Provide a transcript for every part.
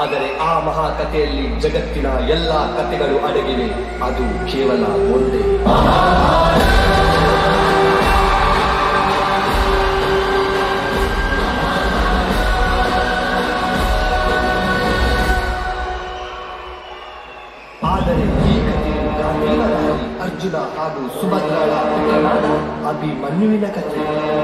ಆದರೆ ಆ ಮಹಾಕಥೆಯಲ್ಲಿ ಜಗತ್ತಿನ ಎಲ್ಲಾ ಕಥೆಗಳು ಅಡಗಿವೆ ಅದು ಕೇವಲ ಒಂದೇ ಆದರೆ ಈ ಕಥೆಯು ಗಾಂಧೀವರಾಗಿ ಅರ್ಜುನ ಹಾಗೂ ಸುಭದ್ರಳ ಪುತ್ರನಾದ ಅಭಿಮನ್ಯುವಿನ ಕಥೆ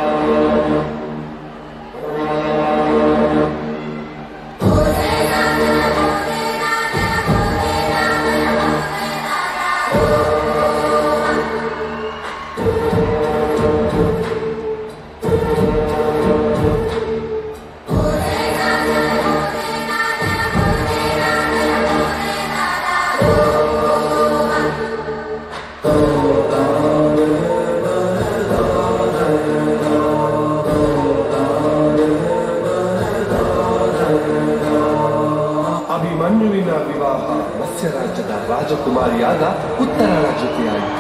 ಅಭಿಮನ್ಯುವಿನ ವಿವಾಹ ಮತ್ಸ್ಯ ರಾಜ್ಯದ ರಾಜಕುಮಾರಿಯಾದ ಉತ್ತರಳ ಜೊತೆಯಾಯಿತು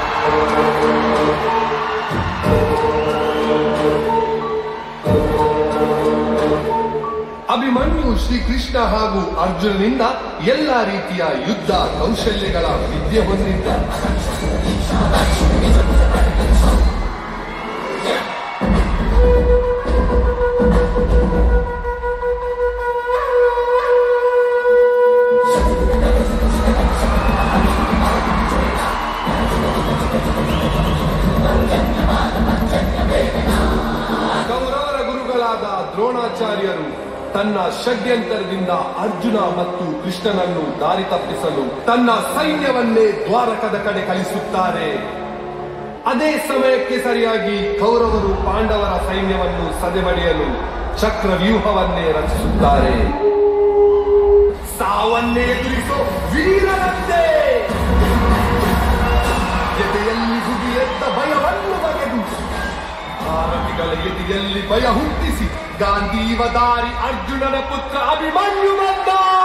ಅಭಿಮನ್ಯು ಶ್ರೀಕೃಷ್ಣ ಹಾಗೂ ಅರ್ಜುನನಿಂದ ಎಲ್ಲ ರೀತಿಯ ಯುದ್ಧ ಕೌಶಲ್ಯಗಳ ವಿದ್ಯೆ ಹೊಂದಿದ್ದ ಕೌರವರ ಗುರುಗಳಾದ ದ್ರೋಣಾಚಾರ್ಯರು ತನ್ನ ಷಡ್ಯಂತರದಿಂದ ಅರ್ಜುನ ಮತ್ತು ಕೃಷ್ಣನನ್ನು ದಾರಿ ತಪ್ಪಿಸಲು ತನ್ನ ಸೈನ್ಯವನ್ನೇ ದ್ವಾರಕದ ಕಡೆ ಕಳಿಸುತ್ತಾರೆ ಅದೇ ಸಮಯಕ್ಕೆ ಸರಿಯಾಗಿ ಕೌರವರು ಪಾಂಡವರ ಸೈನ್ಯವನ್ನು ಸದೆಬಡಿಯಲು ಚಕ್ರವ್ಯೂಹವನ್ನೇ ರಚಿಸುತ್ತಾರೆ ಸಾವನ್ನೇ ಎದುರಿಸೋ ವೀರರಂತೆ ಎದೆಯಲ್ಲಿ ಹುಗಿಯೆದ್ದ ಭಯವನ್ನು ಬಗೆದು ಭಾರತಿಗಳ ಎದೆಯಲ್ಲಿ ಭಯ ಹುಟ್ಟಿಸಿ ಗಾಂಧೀವ ದಾರಿ ಅರ್ಜುನನ ಪುತ್ರ ಅಭಿಮನ್ಯು ಬಂದ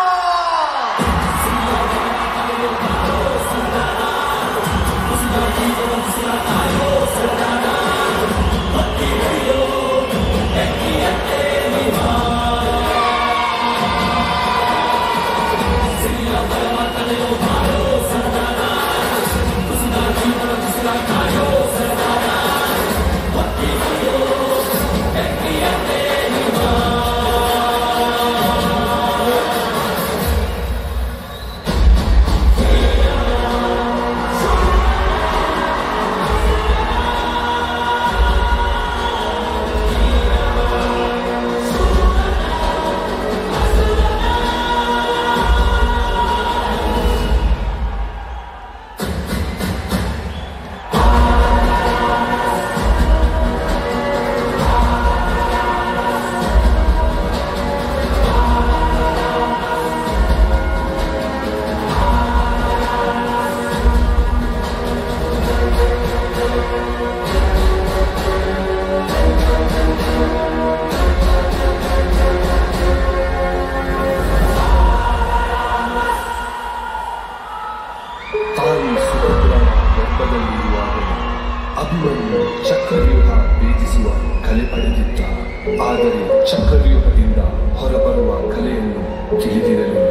ತಾಯಿ ಸುಭದ್ರನ ಗರ್ಭದಲ್ಲಿರುವಾಗ ಅಭಿಮನ್ಯು ಚಕ್ರವ್ಯೂಹ ಭೇದಿಸುವ ಕಲೆ ಪಡೆದಿದ್ದ ಆದರೆ ಚಕ್ರವ್ಯೂಹದಿಂದ ಹೊರಬರುವ ಕಲೆಯನ್ನು ತಿಳಿದಿರಲಿಲ್ಲ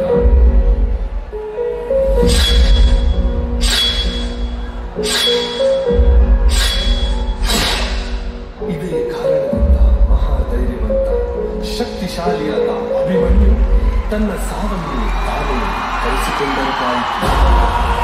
ಇದೇ ಕಾರಣದಿಂದ ಮಹಾಧೈರ್ಯವಂತ ಶಕ್ತಿಶಾಲಿಯಾದ ಅಭಿಮನ್ಯು ತನ್ನ ಸಾವನ್ನು ತಾನೇ ಕರೆಸಿಕೊಂಡಂತಾಯಿತು